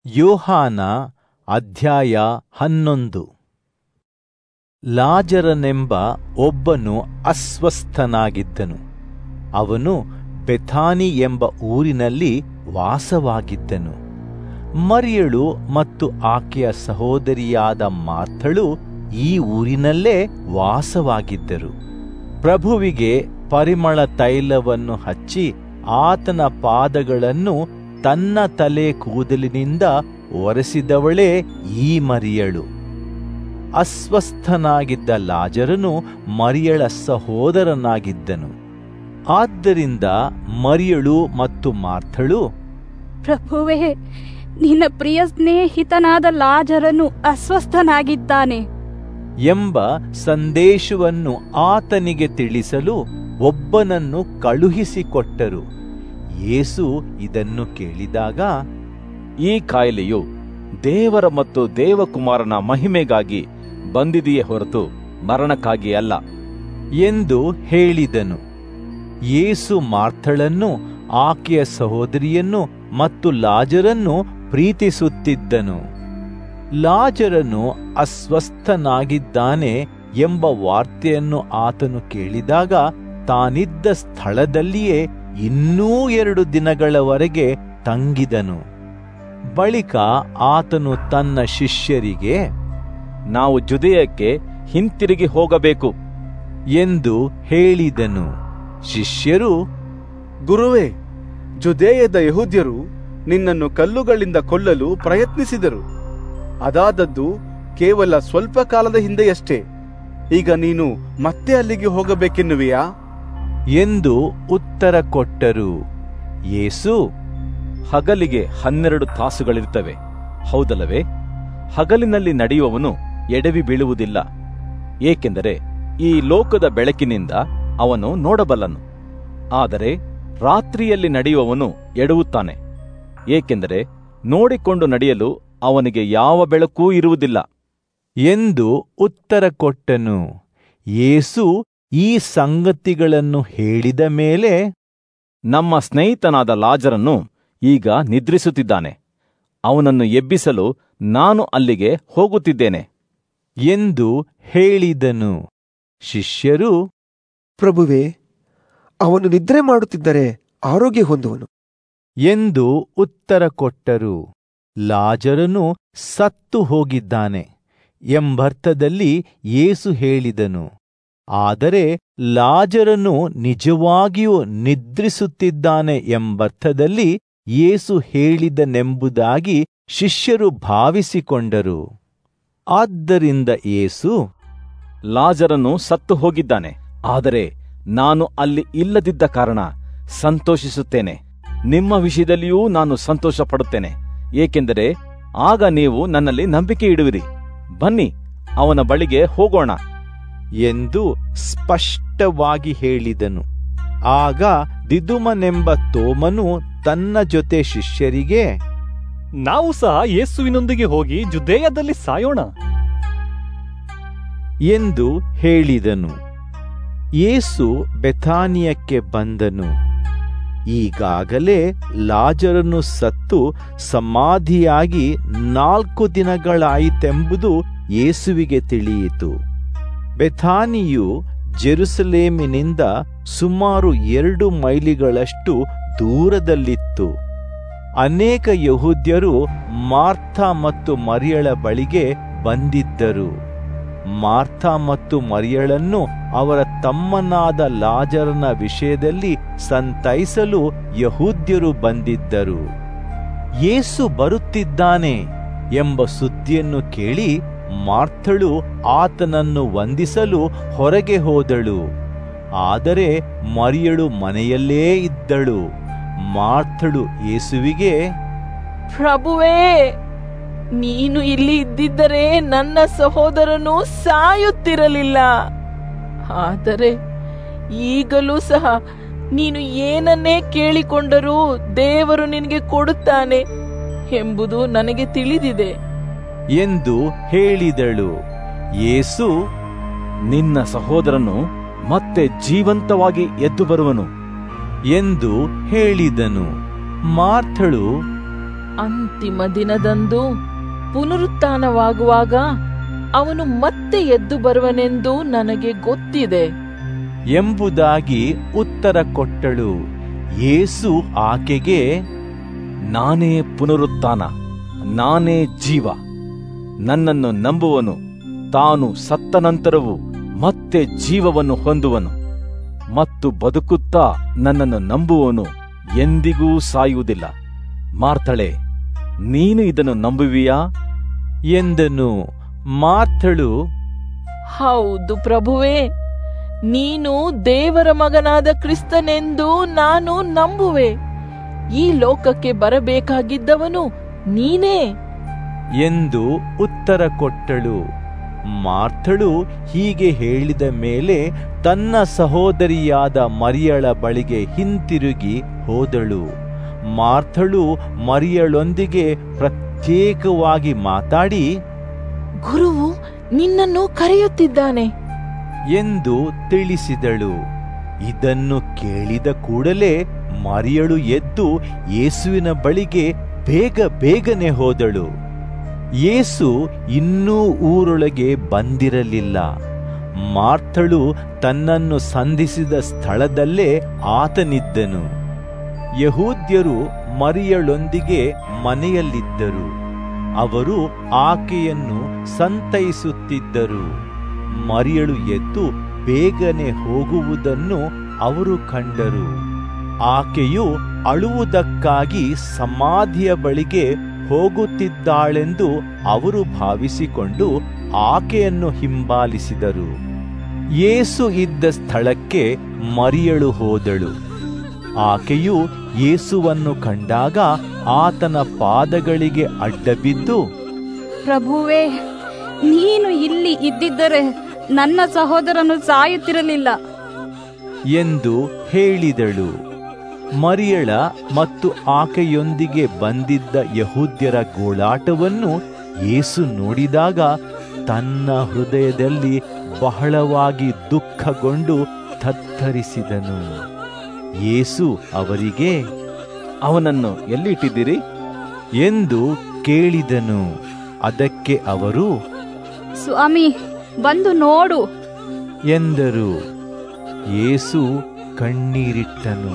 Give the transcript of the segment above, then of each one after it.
ಯೋಹಾನ ಅಧ್ಯಾಯ ಹನ್ನೊಂದು ಲಾಜರನೆಂಬ ಒಬ್ಬನು ಅಸ್ವಸ್ಥನಾಗಿದ್ದನು ಅವನು ಬೆಥಾನಿ ಎಂಬ ಊರಿನಲ್ಲಿ ವಾಸವಾಗಿದ್ದನು ಮರಿಯಳು ಮತ್ತು ಆಕೆಯ ಸಹೋದರಿಯಾದ ಮಾರ್ಥಳು ಈ ಊರಿನಲ್ಲೇ ವಾಸವಾಗಿದ್ದರು ಪ್ರಭುವಿಗೆ ಪರಿಮಳ ತೈಲವನ್ನು ಹಚ್ಚಿ ಆತನ ಪಾದಗಳನ್ನು ತನ್ನ ತಲೆ ಕೂದಲಿನಿಂದ ಒರೆಸಿದವಳೇ ಈ ಮರಿಯಳು ಅಸ್ವಸ್ಥನಾಗಿದ್ದ ಲಾಜರನು ಮರಿಯಳ ಸಹೋದರನಾಗಿದ್ದನು ಆದ್ದರಿಂದ ಮರಿಯಳು ಮತ್ತು ಮಾರ್ಥಳು ಪ್ರಭುವೇ ನಿನ್ನ ಪ್ರಿಯ ಸ್ನೇಹಿತನಾದ ಲಾಜರನು ಅಸ್ವಸ್ಥನಾಗಿದ್ದಾನೆ ಎಂಬ ಸಂದೇಶವನ್ನು ಆತನಿಗೆ ತಿಳಿಸಲು ಒಬ್ಬನನ್ನು ಕಳುಹಿಸಿಕೊಟ್ಟರು ಯೇಸು ಇದನ್ನು ಕೇಳಿದಾಗ ಈ ಕಾಯಿಲೆಯು ದೇವರ ಮತ್ತು ದೇವಕುಮಾರನ ಮಹಿಮೆಗಾಗಿ ಬಂದಿದೆಯೇ ಹೊರತು ಮರಣಕ್ಕಾಗಿ ಅಲ್ಲ ಎಂದು ಹೇಳಿದನು ಯೇಸು ಮಾರ್ಥಳನ್ನು ಆಕೆಯ ಸಹೋದರಿಯನ್ನು ಮತ್ತು ಲಾಜರನ್ನು ಪ್ರೀತಿಸುತ್ತಿದ್ದನು ಲಾಜರನು ಅಸ್ವಸ್ಥನಾಗಿದ್ದಾನೆ ಎಂಬ ವಾರ್ತೆಯನ್ನು ಆತನು ಕೇಳಿದಾಗ ತಾನಿದ್ದ ಸ್ಥಳದಲ್ಲಿಯೇ ಇನ್ನೂ ಎರಡು ದಿನಗಳವರೆಗೆ ತಂಗಿದನು ಬಳಿಕ ಆತನು ತನ್ನ ಶಿಷ್ಯರಿಗೆ ನಾವು ಜುದೆಯಕ್ಕೆ ಹಿಂತಿರುಗಿ ಹೋಗಬೇಕು ಎಂದು ಹೇಳಿದನು ಶಿಷ್ಯರು ಗುರುವೇ ಜುದೇಯದ ಯಹೂದ್ಯರು ನಿನ್ನನ್ನು ಕಲ್ಲುಗಳಿಂದ ಕೊಲ್ಲಲು ಪ್ರಯತ್ನಿಸಿದರು ಅದಾದದ್ದು ಕೇವಲ ಸ್ವಲ್ಪ ಕಾಲದ ಹಿಂದೆಯಷ್ಟೇ ಈಗ ನೀನು ಮತ್ತೆ ಅಲ್ಲಿಗೆ ಹೋಗಬೇಕೆನ್ನುವೆಯಾ ಎಂದು ಉತ್ತರ ಕೊಟ್ಟರು ಯೇಸು ಹಗಲಿಗೆ ಹನ್ನೆರಡು ತಾಸುಗಳಿರ್ತವೆ ಹೌದಲ್ಲವೇ ಹಗಲಿನಲ್ಲಿ ನಡೆಯುವವನು ಎಡವಿ ಬೀಳುವುದಿಲ್ಲ ಏಕೆಂದರೆ ಈ ಲೋಕದ ಬೆಳಕಿನಿಂದ ಅವನು ನೋಡಬಲ್ಲನು ಆದರೆ ರಾತ್ರಿಯಲ್ಲಿ ನಡೆಯುವವನು ಎಡವುತ್ತಾನೆ ಏಕೆಂದರೆ ನೋಡಿಕೊಂಡು ನಡೆಯಲು ಅವನಿಗೆ ಯಾವ ಬೆಳಕೂ ಇರುವುದಿಲ್ಲ ಎಂದು ಉತ್ತರ ಕೊಟ್ಟನು ಯೇಸು ಈ ಸಂಗತಿಗಳನ್ನು ಹೇಳಿದ ಮೇಲೆ ನಮ್ಮ ಸ್ನೇಹಿತನಾದ ಲಾಜರನ್ನು ಈಗ ನಿದ್ರಿಸುತ್ತಿದ್ದಾನೆ ಅವನನ್ನು ಎಬ್ಬಿಸಲು ನಾನು ಅಲ್ಲಿಗೆ ಹೋಗುತ್ತಿದ್ದೇನೆ ಎಂದು ಹೇಳಿದನು ಶಿಷ್ಯರು ಪ್ರಭುವೇ ಅವನು ನಿದ್ರೆ ಮಾಡುತ್ತಿದ್ದರೆ ಆರೋಗ್ಯ ಹೊಂದುವನು ಎಂದು ಉತ್ತರ ಕೊಟ್ಟರು ಲಾಜರನು ಸತ್ತು ಹೋಗಿದ್ದಾನೆ ಎಂಬರ್ಥದಲ್ಲಿ ಯೇಸು ಹೇಳಿದನು ಆದರೆ ಲಾಜರನು ನಿಜವಾಗಿಯೂ ನಿದ್ರಿಸುತ್ತಿದ್ದಾನೆ ಎಂಬರ್ಥದಲ್ಲಿ ಯೇಸು ಹೇಳಿದನೆಂಬುದಾಗಿ ಶಿಷ್ಯರು ಭಾವಿಸಿಕೊಂಡರು ಆದ್ದರಿಂದ ಯೇಸು ಲಾಜರನು ಸತ್ತು ಹೋಗಿದ್ದಾನೆ ಆದರೆ ನಾನು ಅಲ್ಲಿ ಇಲ್ಲದಿದ್ದ ಕಾರಣ ಸಂತೋಷಿಸುತ್ತೇನೆ ನಿಮ್ಮ ವಿಷಯದಲ್ಲಿಯೂ ನಾನು ಸಂತೋಷ ಪಡುತ್ತೇನೆ ಏಕೆಂದರೆ ಆಗ ನೀವು ನನ್ನಲ್ಲಿ ನಂಬಿಕೆ ಇಡುವಿರಿ ಬನ್ನಿ ಅವನ ಬಳಿಗೆ ಹೋಗೋಣ ಎಂದು ಸ್ಪಷ್ಟವಾಗಿ ಹೇಳಿದನು ಆಗ ದಿದುಮನೆಂಬ ತೋಮನು ತನ್ನ ಜೊತೆ ಶಿಷ್ಯರಿಗೆ ನಾವು ಸಹ ಯೇಸುವಿನೊಂದಿಗೆ ಹೋಗಿ ಜುದೇಯದಲ್ಲಿ ಸಾಯೋಣ ಎಂದು ಹೇಳಿದನು ಯೇಸು ಬೆಥಾನಿಯಕ್ಕೆ ಬಂದನು ಈಗಾಗಲೇ ಲಾಜರನು ಸತ್ತು ಸಮಾಧಿಯಾಗಿ ನಾಲ್ಕು ದಿನಗಳಾಯಿತೆಂಬುದು ಯೇಸುವಿಗೆ ತಿಳಿಯಿತು ಬೆಥಾನಿಯು ಜೆರುಸಲೇಮಿನಿಂದ ಸುಮಾರು ಎರಡು ಮೈಲಿಗಳಷ್ಟು ದೂರದಲ್ಲಿತ್ತು ಅನೇಕ ಯಹೂದ್ಯರು ಮಾರ್ಥ ಮತ್ತು ಮರಿಯಳ ಬಳಿಗೆ ಬಂದಿದ್ದರು ಮಾರ್ಥ ಮತ್ತು ಮರಿಯಳನ್ನು ಅವರ ತಮ್ಮನಾದ ಲಾಜರನ ವಿಷಯದಲ್ಲಿ ಸಂತೈಸಲು ಯಹೂದ್ಯರು ಬಂದಿದ್ದರು ಯೇಸು ಬರುತ್ತಿದ್ದಾನೆ ಎಂಬ ಸುದ್ದಿಯನ್ನು ಕೇಳಿ ಮಾರ್ಥಳು ಆತನನ್ನು ವಂದಿಸಲು ಹೊರಗೆ ಹೋದಳು ಆದರೆ ಮರಿಯಳು ಮನೆಯಲ್ಲೇ ಇದ್ದಳು ಮಾರ್ಥಳು ಯೇಸುವಿಗೆ ಪ್ರಭುವೇ ನೀನು ಇಲ್ಲಿ ಇದ್ದಿದ್ದರೆ ನನ್ನ ಸಹೋದರನು ಸಾಯುತ್ತಿರಲಿಲ್ಲ ಆದರೆ ಈಗಲೂ ಸಹ ನೀನು ಏನನ್ನೇ ಕೇಳಿಕೊಂಡರೂ ದೇವರು ನಿನಗೆ ಕೊಡುತ್ತಾನೆ ಎಂಬುದು ನನಗೆ ತಿಳಿದಿದೆ ಎಂದು ಹೇಳಿದಳು ಯೇಸು ನಿನ್ನ ಸಹೋದರನು ಮತ್ತೆ ಜೀವಂತವಾಗಿ ಎದ್ದು ಬರುವನು ಎಂದು ಹೇಳಿದನು ಮಾರ್ಥಳು ಅಂತಿಮ ದಿನದಂದು ಪುನರುತ್ಥಾನವಾಗುವಾಗ ಅವನು ಮತ್ತೆ ಎದ್ದು ಬರುವನೆಂದು ನನಗೆ ಗೊತ್ತಿದೆ ಎಂಬುದಾಗಿ ಉತ್ತರ ಕೊಟ್ಟಳು ಯೇಸು ಆಕೆಗೆ ನಾನೇ ಪುನರುತ್ಥಾನ ನಾನೇ ಜೀವ ನನ್ನನ್ನು ನಂಬುವನು ತಾನು ಸತ್ತ ನಂತರವೂ ಮತ್ತೆ ಜೀವವನ್ನು ಹೊಂದುವನು ಮತ್ತು ಬದುಕುತ್ತಾ ನನ್ನನ್ನು ನಂಬುವನು ಎಂದಿಗೂ ಸಾಯುವುದಿಲ್ಲ ಮಾರ್ತಳೆ ನೀನು ಇದನ್ನು ನಂಬುವಿಯಾ ಎಂದನು ಮಾರ್ಥಳು ಹೌದು ಪ್ರಭುವೇ ನೀನು ದೇವರ ಮಗನಾದ ಕ್ರಿಸ್ತನೆಂದು ನಾನು ನಂಬುವೆ ಈ ಲೋಕಕ್ಕೆ ಬರಬೇಕಾಗಿದ್ದವನು ನೀನೇ ಎಂದು ಉತ್ತರ ಕೊಟ್ಟಳು ಮಾರ್ಥಳು ಹೀಗೆ ಹೇಳಿದ ಮೇಲೆ ತನ್ನ ಸಹೋದರಿಯಾದ ಮರಿಯಳ ಬಳಿಗೆ ಹಿಂತಿರುಗಿ ಹೋದಳು ಮಾರ್ಥಳು ಮರಿಯಳೊಂದಿಗೆ ಪ್ರತ್ಯೇಕವಾಗಿ ಮಾತಾಡಿ ಗುರುವು ನಿನ್ನನ್ನು ಕರೆಯುತ್ತಿದ್ದಾನೆ ಎಂದು ತಿಳಿಸಿದಳು ಇದನ್ನು ಕೇಳಿದ ಕೂಡಲೇ ಮರಿಯಳು ಎದ್ದು ಯೇಸುವಿನ ಬಳಿಗೆ ಬೇಗ ಬೇಗನೆ ಹೋದಳು ಯೇಸು ಇನ್ನೂ ಊರೊಳಗೆ ಬಂದಿರಲಿಲ್ಲ ಮಾರ್ಥಳು ತನ್ನನ್ನು ಸಂಧಿಸಿದ ಸ್ಥಳದಲ್ಲೇ ಆತನಿದ್ದನು ಯಹೂದ್ಯರು ಮರಿಯಳೊಂದಿಗೆ ಮನೆಯಲ್ಲಿದ್ದರು ಅವರು ಆಕೆಯನ್ನು ಸಂತೈಸುತ್ತಿದ್ದರು ಮರಿಯಳು ಎದ್ದು ಬೇಗನೆ ಹೋಗುವುದನ್ನು ಅವರು ಕಂಡರು ಆಕೆಯು ಅಳುವುದಕ್ಕಾಗಿ ಸಮಾಧಿಯ ಬಳಿಗೆ ಹೋಗುತ್ತಿದ್ದಾಳೆಂದು ಅವರು ಭಾವಿಸಿಕೊಂಡು ಆಕೆಯನ್ನು ಹಿಂಬಾಲಿಸಿದರು ಯೇಸು ಇದ್ದ ಸ್ಥಳಕ್ಕೆ ಮರಿಯಳು ಹೋದಳು ಆಕೆಯು ಯೇಸುವನ್ನು ಕಂಡಾಗ ಆತನ ಪಾದಗಳಿಗೆ ಅಡ್ಡಬಿದ್ದು ಪ್ರಭುವೇ ನೀನು ಇಲ್ಲಿ ಇದ್ದಿದ್ದರೆ ನನ್ನ ಸಹೋದರನು ಸಾಯುತ್ತಿರಲಿಲ್ಲ ಎಂದು ಹೇಳಿದಳು ಮರಿಯಳ ಮತ್ತು ಆಕೆಯೊಂದಿಗೆ ಬಂದಿದ್ದ ಯಹೂದ್ಯರ ಗೋಳಾಟವನ್ನು ಯೇಸು ನೋಡಿದಾಗ ತನ್ನ ಹೃದಯದಲ್ಲಿ ಬಹಳವಾಗಿ ದುಃಖಗೊಂಡು ತತ್ತರಿಸಿದನು ಯೇಸು ಅವರಿಗೆ ಅವನನ್ನು ಎಲ್ಲಿ ಇಟ್ಟಿದ್ದೀರಿ ಎಂದು ಕೇಳಿದನು ಅದಕ್ಕೆ ಅವರು ಸ್ವಾಮಿ ಬಂದು ನೋಡು ಎಂದರು ಯೇಸು ಕಣ್ಣೀರಿಟ್ಟನು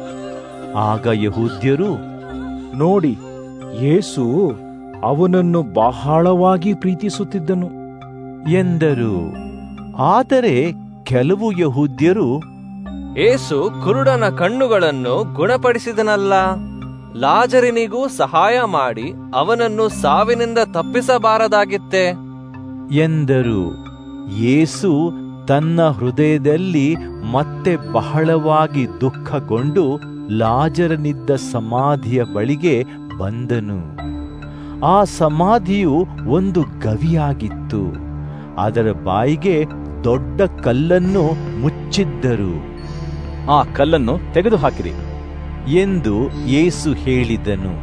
ಆಗ ಯಹೂದ್ಯರು ನೋಡಿ ಯೇಸು ಅವನನ್ನು ಬಹಳವಾಗಿ ಪ್ರೀತಿಸುತ್ತಿದ್ದನು ಎಂದರು ಆದರೆ ಕೆಲವು ಯಹೂದ್ಯರು ಏಸು ಕುರುಡನ ಕಣ್ಣುಗಳನ್ನು ಗುಣಪಡಿಸಿದನಲ್ಲ ಲಾಜರಿನಿಗೂ ಸಹಾಯ ಮಾಡಿ ಅವನನ್ನು ಸಾವಿನಿಂದ ತಪ್ಪಿಸಬಾರದಾಗಿತ್ತೆ ಎಂದರು ಯೇಸು ತನ್ನ ಹೃದಯದಲ್ಲಿ ಮತ್ತೆ ಬಹಳವಾಗಿ ದುಃಖಗೊಂಡು ಲಾಜರನಿದ್ದ ಸಮಾಧಿಯ ಬಳಿಗೆ ಬಂದನು ಆ ಸಮಾಧಿಯು ಒಂದು ಗವಿಯಾಗಿತ್ತು ಅದರ ಬಾಯಿಗೆ ದೊಡ್ಡ ಕಲ್ಲನ್ನು ಮುಚ್ಚಿದ್ದರು ಆ ಕಲ್ಲನ್ನು ತೆಗೆದುಹಾಕಿರಿ ಎಂದು ಯೇಸು ಹೇಳಿದನು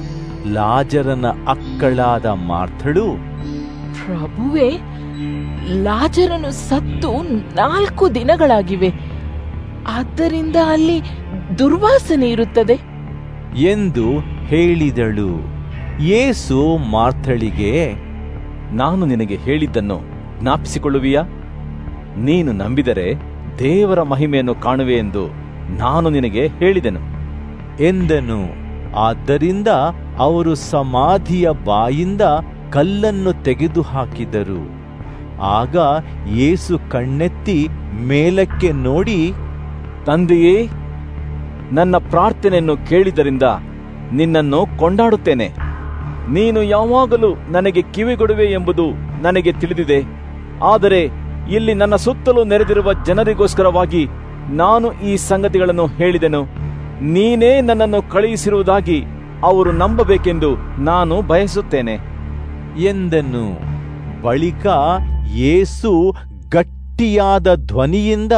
ಲಾಜರನ ಅಕ್ಕಳಾದ ಮಾರ್ಥಳು ಪ್ರಭುವೇ ಲಾಜರನು ಸತ್ತು ನಾಲ್ಕು ದಿನಗಳಾಗಿವೆ ಆದ್ದರಿಂದ ಅಲ್ಲಿ ದುರ್ವಾಸನೆ ಇರುತ್ತದೆ ಎಂದು ಹೇಳಿದಳು ಯೇಸು ಮಾರ್ಥಳಿಗೆ ನಾನು ನಿನಗೆ ಹೇಳಿದ್ದನ್ನು ಜ್ಞಾಪಿಸಿಕೊಳ್ಳುವಿಯಾ ನೀನು ನಂಬಿದರೆ ದೇವರ ಮಹಿಮೆಯನ್ನು ಕಾಣುವೆ ಎಂದು ನಾನು ನಿನಗೆ ಹೇಳಿದೆನು ಎಂದನು ಆದ್ದರಿಂದ ಅವರು ಸಮಾಧಿಯ ಬಾಯಿಂದ ಕಲ್ಲನ್ನು ತೆಗೆದುಹಾಕಿದರು ಆಗ ಯೇಸು ಕಣ್ಣೆತ್ತಿ ಮೇಲಕ್ಕೆ ನೋಡಿ ತಂದೆಯೇ ನನ್ನ ಪ್ರಾರ್ಥನೆಯನ್ನು ಕೇಳಿದರಿಂದ ನಿನ್ನನ್ನು ಕೊಂಡಾಡುತ್ತೇನೆ ನೀನು ಯಾವಾಗಲೂ ನನಗೆ ಕಿವಿಗೊಡುವೆ ಎಂಬುದು ನನಗೆ ತಿಳಿದಿದೆ ಆದರೆ ಇಲ್ಲಿ ನನ್ನ ಸುತ್ತಲೂ ನೆರೆದಿರುವ ಜನರಿಗೋಸ್ಕರವಾಗಿ ನಾನು ಈ ಸಂಗತಿಗಳನ್ನು ಹೇಳಿದೆನು ನೀನೇ ನನ್ನನ್ನು ಕಳುಹಿಸಿರುವುದಾಗಿ ಅವರು ನಂಬಬೇಕೆಂದು ನಾನು ಬಯಸುತ್ತೇನೆ ಎಂದನು ಬಳಿಕ ಯೇಸು ಗಟ್ಟಿಯಾದ ಧ್ವನಿಯಿಂದ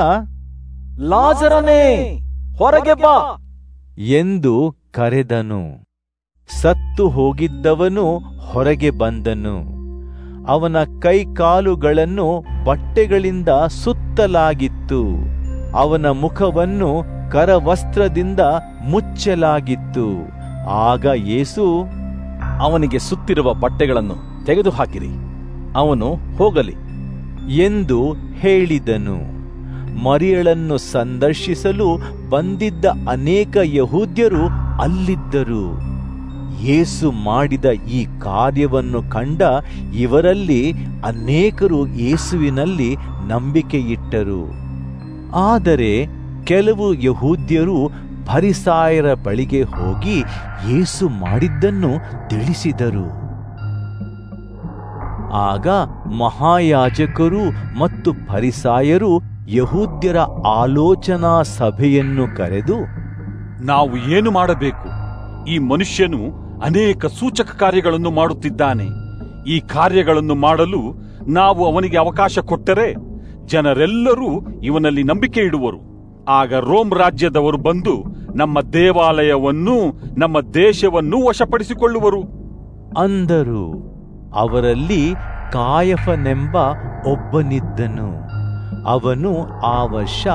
ಲಾಜರನೇ ಹೊರಗೆ ಬಾ ಎಂದು ಕರೆದನು ಸತ್ತು ಹೋಗಿದ್ದವನು ಹೊರಗೆ ಬಂದನು ಅವನ ಕೈಕಾಲುಗಳನ್ನು ಬಟ್ಟೆಗಳಿಂದ ಸುತ್ತಲಾಗಿತ್ತು ಅವನ ಮುಖವನ್ನು ಕರವಸ್ತ್ರದಿಂದ ಮುಚ್ಚಲಾಗಿತ್ತು ಆಗ ಯೇಸು ಅವನಿಗೆ ಸುತ್ತಿರುವ ಬಟ್ಟೆಗಳನ್ನು ತೆಗೆದುಹಾಕಿರಿ ಅವನು ಹೋಗಲಿ ಎಂದು ಹೇಳಿದನು ಮರಿಯಳನ್ನು ಸಂದರ್ಶಿಸಲು ಬಂದಿದ್ದ ಅನೇಕ ಯಹೂದ್ಯರು ಅಲ್ಲಿದ್ದರು ಯೇಸು ಮಾಡಿದ ಈ ಕಾರ್ಯವನ್ನು ಕಂಡ ಇವರಲ್ಲಿ ಅನೇಕರು ಯೇಸುವಿನಲ್ಲಿ ನಂಬಿಕೆಯಿಟ್ಟರು ಆದರೆ ಕೆಲವು ಯಹೂದ್ಯರು ಫರಿಸಾಯರ ಬಳಿಗೆ ಹೋಗಿ ಯೇಸು ಮಾಡಿದ್ದನ್ನು ತಿಳಿಸಿದರು ಆಗ ಮಹಾಯಾಜಕರು ಮತ್ತು ಫರಿಸಾಯರು ಯಹೂದ್ಯರ ಆಲೋಚನಾ ಸಭೆಯನ್ನು ಕರೆದು ನಾವು ಏನು ಮಾಡಬೇಕು ಈ ಮನುಷ್ಯನು ಅನೇಕ ಸೂಚಕ ಕಾರ್ಯಗಳನ್ನು ಮಾಡುತ್ತಿದ್ದಾನೆ ಈ ಕಾರ್ಯಗಳನ್ನು ಮಾಡಲು ನಾವು ಅವನಿಗೆ ಅವಕಾಶ ಕೊಟ್ಟರೆ ಜನರೆಲ್ಲರೂ ಇವನಲ್ಲಿ ನಂಬಿಕೆ ಇಡುವರು ಆಗ ರೋಮ್ ರಾಜ್ಯದವರು ಬಂದು ನಮ್ಮ ದೇವಾಲಯವನ್ನೂ ನಮ್ಮ ದೇಶವನ್ನೂ ವಶಪಡಿಸಿಕೊಳ್ಳುವರು ಅಂದರು ಅವರಲ್ಲಿ ಕಾಯಫನೆಂಬ ಒಬ್ಬನಿದ್ದನು ಅವನು ಆ ವರ್ಷ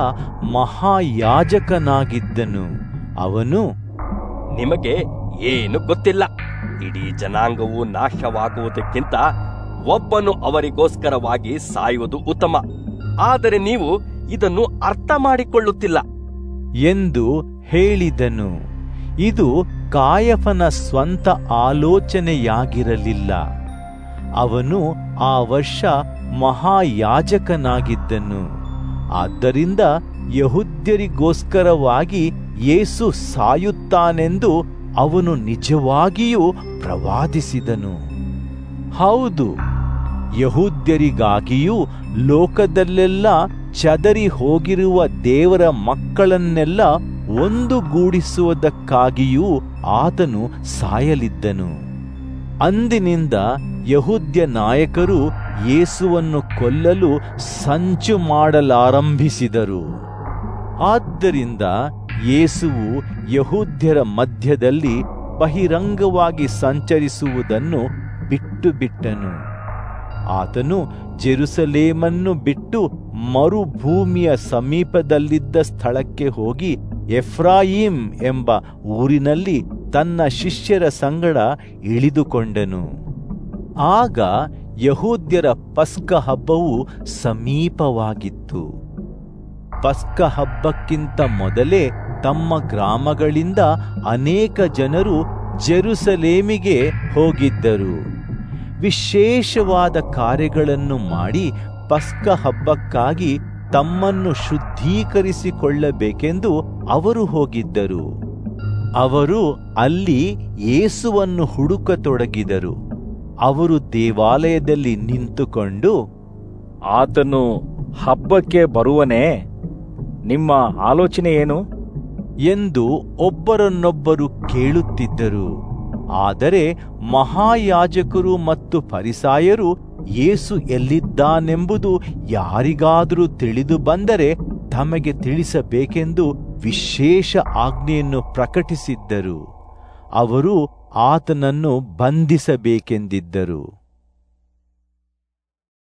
ಮಹಾಯಾಜಕನಾಗಿದ್ದನು ಅವನು ನಿಮಗೆ ಏನು ಗೊತ್ತಿಲ್ಲ ಇಡೀ ಜನಾಂಗವು ನಾಶವಾಗುವುದಕ್ಕಿಂತ ಒಬ್ಬನು ಅವರಿಗೋಸ್ಕರವಾಗಿ ಸಾಯುವುದು ಉತ್ತಮ ಆದರೆ ನೀವು ಇದನ್ನು ಅರ್ಥ ಮಾಡಿಕೊಳ್ಳುತ್ತಿಲ್ಲ ಎಂದು ಹೇಳಿದನು ಇದು ಕಾಯಫನ ಸ್ವಂತ ಆಲೋಚನೆಯಾಗಿರಲಿಲ್ಲ ಅವನು ಆ ವರ್ಷ ಮಹಾಯಾಜಕನಾಗಿದ್ದನು ಆದ್ದರಿಂದ ಯಹುದ್ಯರಿಗೋಸ್ಕರವಾಗಿ ಯೇಸು ಸಾಯುತ್ತಾನೆಂದು ಅವನು ನಿಜವಾಗಿಯೂ ಪ್ರವಾದಿಸಿದನು ಹೌದು ಯಹೂದ್ಯರಿಗಾಗಿಯೂ ಲೋಕದಲ್ಲೆಲ್ಲ ಚದರಿ ಹೋಗಿರುವ ದೇವರ ಮಕ್ಕಳನ್ನೆಲ್ಲ ಒಂದುಗೂಡಿಸುವುದಕ್ಕಾಗಿಯೂ ಆತನು ಸಾಯಲಿದ್ದನು ಅಂದಿನಿಂದ ಯಹೂದ್ಯ ನಾಯಕರು ಯೇಸುವನ್ನು ಕೊಲ್ಲಲು ಸಂಚು ಮಾಡಲಾರಂಭಿಸಿದರು ಆದ್ದರಿಂದ ಯೇಸುವು ಯಹೂದ್ಯರ ಮಧ್ಯದಲ್ಲಿ ಬಹಿರಂಗವಾಗಿ ಸಂಚರಿಸುವುದನ್ನು ಬಿಟ್ಟು ಬಿಟ್ಟನು ಆತನು ಜೆರುಸಲೇಮನ್ನು ಬಿಟ್ಟು ಮರುಭೂಮಿಯ ಸಮೀಪದಲ್ಲಿದ್ದ ಸ್ಥಳಕ್ಕೆ ಹೋಗಿ ಎಫ್ರಾಯಿಂ ಎಂಬ ಊರಿನಲ್ಲಿ ತನ್ನ ಶಿಷ್ಯರ ಸಂಗಡ ಇಳಿದುಕೊಂಡನು ಆಗ ಯಹೂದ್ಯರ ಪಸ್ಕ ಹಬ್ಬವು ಸಮೀಪವಾಗಿತ್ತು ಪಸ್ಕ ಹಬ್ಬಕ್ಕಿಂತ ಮೊದಲೇ ತಮ್ಮ ಗ್ರಾಮಗಳಿಂದ ಅನೇಕ ಜನರು ಜೆರುಸಲೇಮಿಗೆ ಹೋಗಿದ್ದರು ವಿಶೇಷವಾದ ಕಾರ್ಯಗಳನ್ನು ಮಾಡಿ ಪಸ್ಕ ಹಬ್ಬಕ್ಕಾಗಿ ತಮ್ಮನ್ನು ಶುದ್ಧೀಕರಿಸಿಕೊಳ್ಳಬೇಕೆಂದು ಅವರು ಹೋಗಿದ್ದರು ಅವರು ಅಲ್ಲಿ ಯೇಸುವನ್ನು ಹುಡುಕತೊಡಗಿದರು ಅವರು ದೇವಾಲಯದಲ್ಲಿ ನಿಂತುಕೊಂಡು ಆತನು ಹಬ್ಬಕ್ಕೆ ಬರುವನೇ ನಿಮ್ಮ ಆಲೋಚನೆ ಏನು ಎಂದು ಒಬ್ಬರನ್ನೊಬ್ಬರು ಕೇಳುತ್ತಿದ್ದರು ಆದರೆ ಮಹಾಯಾಜಕರು ಮತ್ತು ಫರಿಸಾಯರು ಯೇಸು ಎಲ್ಲಿದ್ದಾನೆಂಬುದು ಯಾರಿಗಾದರೂ ತಿಳಿದು ಬಂದರೆ ತಮಗೆ ತಿಳಿಸಬೇಕೆಂದು ವಿಶೇಷ ಆಜ್ಞೆಯನ್ನು ಪ್ರಕಟಿಸಿದ್ದರು ಅವರು ಆತನನ್ನು ಬಂಧಿಸಬೇಕೆಂದಿದ್ದರು